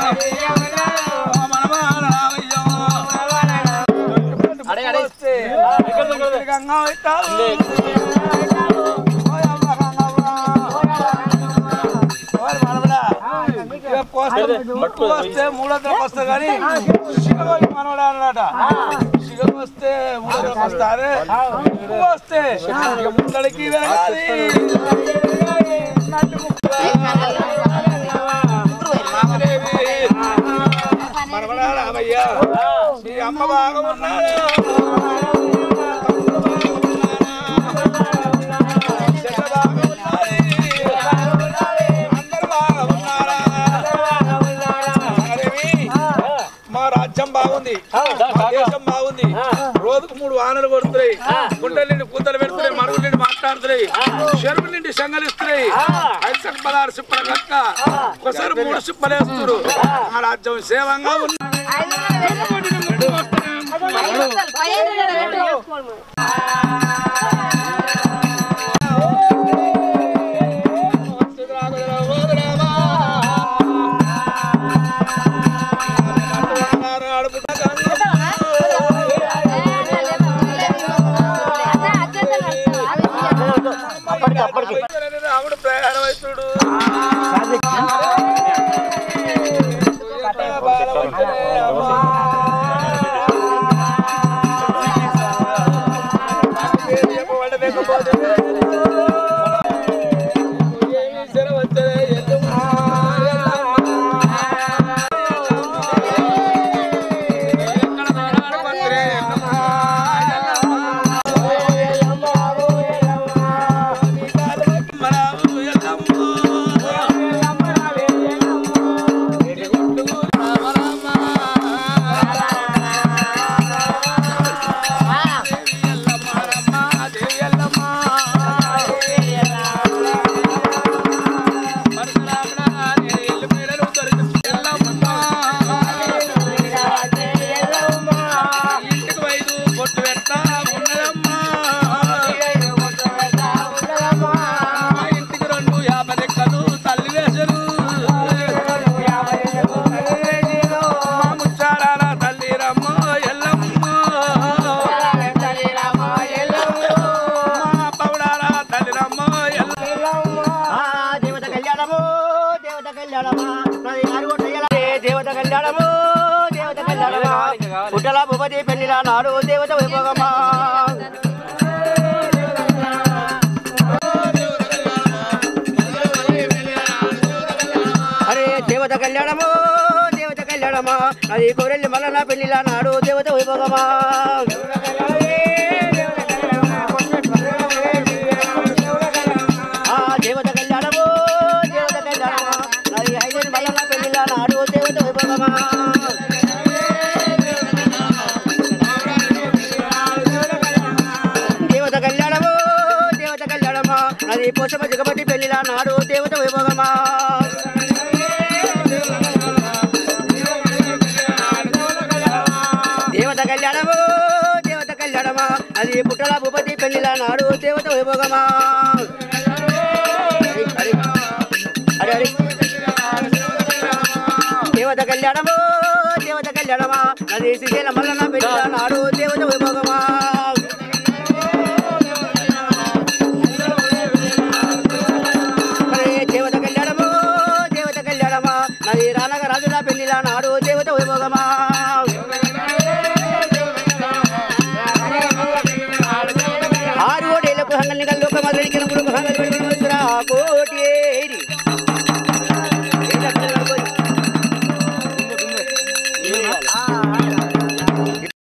మనవాడ రామయ్య వస్తే గంగా పెట్టావు ఓయమ్మ గంగవ్వ. ఓయ్ మనవడా. ఇక కోస్తే ముక్కు వస్తే మూడొందలకు వస్తా కానీ శిగబోయి మనవడా అన్నట శిగ వస్తే మూడొందలకు వస్తారే ముక్కు వస్తే ఇక ముందడికి వెళ్ళాలి నట్టు ముక్కు. రామదేవి. మనవడా రామయ్య మీ అమ్మ బాగా ఉన్నాడు చెల్ల బాగా ఉన్నది. అందరూ బాగా ఉన్నారా? రామదేవి, మా రాజ్యం బాగుంది మా దేశం బాగుంది రోజుకు మూడు వానలు కొడుతున్నాయి గుండెల నుండి కూతలు పెడుతున్నాయి మరుగుల నుండి మాట్లాడుతున్నాయి చెరువు నుండి సంగలిస్తున్నాయి ఐదు సంగ పదహారు సిప్పల కక్క ఒకసారి మూడు సిప్పలు వేస్తున్నారు మా రాజ్యం సేవంగా ఉంది రాముడు ప్రయాణమవుతుడు ఇంటికి వైదు కొట్టు పెడతా ఉన్నదమ్మా మా ఇంటికి రెండు యాభై లెక్కలు తల్లి వేసరు మా ముచ్చారాల తల్లి రమ్మ ఎల్లమ్మ మా పౌడాల తల్లి రమ్మ ఎల్లమ్మ దేవత కళ్యాణము దేవత కళ్యాణమా నది నాలుగొట్టయ్యల దేవత కళ్యాణము దేవత కళ్యాణమా పుట్టల భూపతి పెళ్లిల నాడు దేవత వైభోగమా అరే దేవత కళ్యాణము దేవత కళ్యాణమా అది కోరెల్లి మల్లన్న పెళ్లిల నాడు దేవత వైభోగమా ఆ దేవత కళ్యాణము దేవత కళ్యాణమా అది ఐదు మల్లన్న పెళ్లిల నాడు దేవత వైభోగమా దేవత కళ్యాణము దేవత కళ్యాణమా అది పోషమ జగపతి పెళ్లిల నాడు దేవత వైభోగమా దేవత కళ్యాణము దేవత కళ్యాణమా అది పుట్టల భూపతి పెళ్లిల నాడు దేవత వైభోగమా హరి, హరి, హరి. దేవత కళ్యాణము దేవత కళ్యాణమా అది శ్రీశైల మల్లన్న పెళ్లిల నాడు దేవత వైభోగమా హరే దేవత కళ్యాణము దేవత కళ్యాణమా నది రానగ రాజుల పెళ్లిల నాడు దేవత వైభోగమా ఆరు ఓడేళ్లకు హంగల్ని కల్లోక మధురికి నమ్ముడు హంగల్ పెళ్లి కోరి